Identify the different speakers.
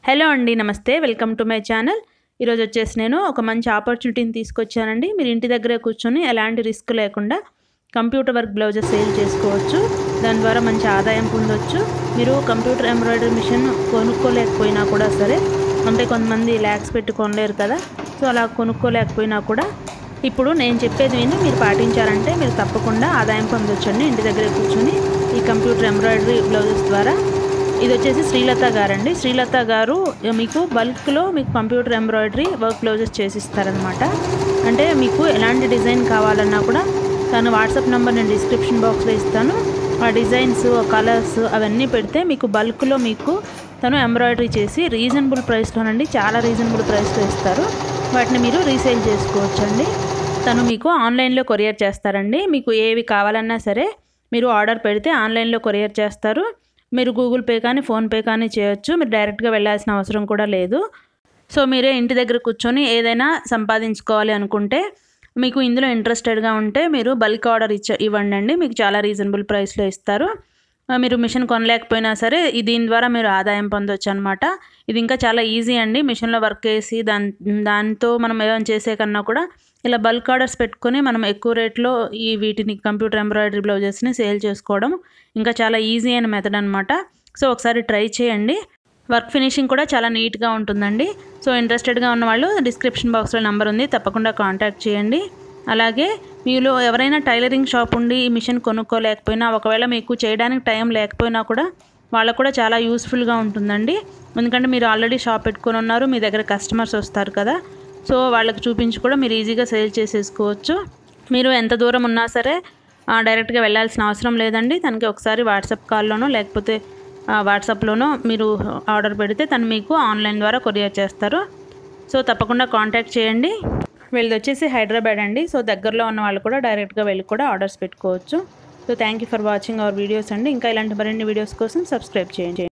Speaker 1: hello అండి నమస్తే welcome to my channel ఈరోజు వచ్చేసి నేను ఒక మంచి ఆపర్చునిటీని తీసుకొచ్చానండి మీరు ఇంటి దగ్గరే కూర్చొని ఎలాంటి రిస్క్ లేకుండా కంప్యూటర్ వర్క్ బ్లౌజెస్ సేల్ చేసుకోవచ్చు దాని ద్వారా మంచి ఆదాయం పొందొచ్చు మీరు కంప్యూటర్ ఎంబ్రాయిడరీ మిషన్ కొనుక్కోలేకపోయినా కూడా సరే అంటే కొంతమంది ల్యాక్స్ పెట్టి కొనలేరు కదా సో అలా కొనుక్కోలేకపోయినా కూడా ఇప్పుడు నేను చెప్పేది విని మీరు పాటించారంటే మీరు తప్పకుండా ఆదాయం పొందొచ్చండి ఇంటి దగ్గరే కూర్చొని ఈ కంప్యూటర్ ఎంబ్రాయిడరీ బ్లౌజెస్ ద్వారా ఇది వచ్చేసి శ్రీలత గారండి శ్రీలత గారు మీకు బల్క్లో మీకు కంప్యూటర్ ఎంబ్రాయిడరీ వర్క్ బ్లౌజెస్ చేసిస్తారనమాట అంటే మీకు ఎలాంటి డిజైన్ కావాలన్నా కూడా తను వాట్సాప్ నెంబర్ నేను డిస్క్రిప్షన్ బాక్స్లో ఇస్తాను ఆ డిజైన్స్ ఆ కలర్స్ అవన్నీ పెడితే మీకు బల్క్లో మీకు తను ఎంబ్రాయిడరీ చేసి రీజనబుల్ ప్రైస్లోనండి చాలా రీజనబుల్ ప్రైస్లో ఇస్తారు వాటిని మీరు రీసేల్ చేసుకోవచ్చండి తను మీకు ఆన్లైన్లో కొరియర్ చేస్తారండి మీకు ఏవి కావాలన్నా సరే మీరు ఆర్డర్ పెడితే ఆన్లైన్లో కొరియర్ చేస్తారు మీరు గూగుల్ పే కానీ ఫోన్పే కానీ చేయొచ్చు మీరు డైరెక్ట్గా వెళ్ళాల్సిన అవసరం కూడా లేదు సో మీరే ఇంటి దగ్గర కూర్చొని ఏదైనా సంపాదించుకోవాలి అనుకుంటే మీకు ఇందులో ఇంట్రెస్టెడ్గా ఉంటే మీరు బల్క్ ఆర్డర్ ఇచ్చ ఇవ్వండి అండి మీకు చాలా రీజనబుల్ ప్రైస్లో ఇస్తారు ఆ, మీరు మిషన్ కొనలేకపోయినా సరే ఈ దీని ద్వారా మీరు ఆదాయం పొందొచ్చు అనమాట ఇది ఇంకా చాలా ఈజీ అండి మిషన్లో వర్క్ చేసి దాని దాంతో మనం ఏమైనా చేసే కన్నా కూడా ఇలా బల్క్ ఆర్డర్స్ పెట్టుకొని మనం ఎక్కువ రేట్లో ఈ వీటిని కంప్యూటర్ ఎంబ్రాయిడరీ బ్లౌజెస్ని సేల్ చేసుకోవడం ఇంకా చాలా ఈజీ అయిన మెథడ్ అనమాట సో ఒకసారి ట్రై చేయండి వర్క్ ఫినిషింగ్ కూడా చాలా నీట్గా ఉంటుందండి సో ఇంట్రెస్టెడ్గా ఉన్న వాళ్ళు డిస్క్రిప్షన్ బాక్స్లో నెంబర్ ఉంది తప్పకుండా కాంటాక్ట్ చేయండి అలాగే మీలో ఎవరైనా టైలరింగ్ షాప్ ఉండి ఈ మిషన్ కొనుక్కోలేకపోయినా ఒకవేళ మీకు చేయడానికి టైం లేకపోయినా కూడా వాళ్ళకు కూడా చాలా యూస్ఫుల్గా ఉంటుందండి ఎందుకంటే మీరు ఆల్రెడీ షాప్ పెట్టుకొని ఉన్నారు మీ దగ్గర కస్టమర్స్ వస్తారు కదా సో వాళ్ళకి చూపించి కూడా మీరు ఈజీగా సేల్ చేసేసుకోవచ్చు మీరు ఎంత దూరం ఉన్నా సరే ఆ, డైరెక్ట్గా వెళ్ళాల్సిన అవసరం లేదండి తనకి ఒకసారి వాట్సాప్ కాల్లోనో లేకపోతే ఆ, వాట్సాప్లోనో మీరు ఆర్డర్ పెడితే తను మీకు ఆన్లైన్ ద్వారా కొరియర్ చేస్తారు సో తప్పకుండా కాంటాక్ట్ చేయండి వీళ్ళది వచ్చేసి హైదరాబాద్ అండి సో దగ్గరలో ఉన్న వాళ్ళు కూడా డైరెక్ట్గా వెళ్ళి కూడా ఆర్డర్స్ పెట్టుకోవచ్చు so thank you for watching our videos అండి ఇంకా ఇలాంటి మరిన్ని వీడియోస్ కోసం సబ్స్క్రైబ్ చేయండి